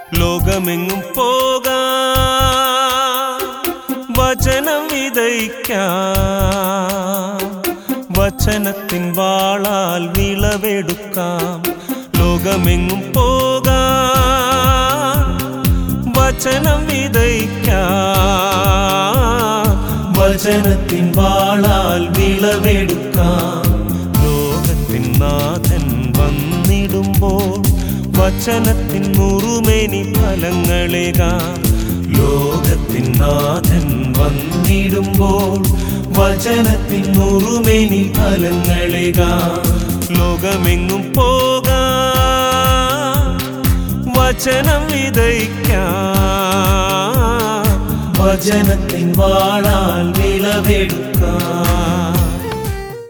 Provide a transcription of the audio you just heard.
ലോകമെങ്ങും പോകാം വചനം വിതയ്ക്കാം വചനത്തിൻ വാളാൽ വിളവെടുക്കാം ലോകമെങ്ങും പോകാം വചനം വിതയ്ക്കാം വചനത്തിൻ വാളാൽ വിളവെടുക്കാം ലോകത്തിൻ നാഥൻ വന്നിടുമ്പോൾ വചനത്തിൻ നുറുമേനി ഫലങ്ങളേകാം ലോകത്തിൻ നാഥൻ വന്നിടുമ്പോൾ വചനത്തിൻ നുറുമേനി ഫലങ്ങളേകാം ലോകമെങ്ങും പോകാം വചനം വിതയ്ക്കാം വചനത്തിൻ വാളാൽ വിളവെടുക്കാം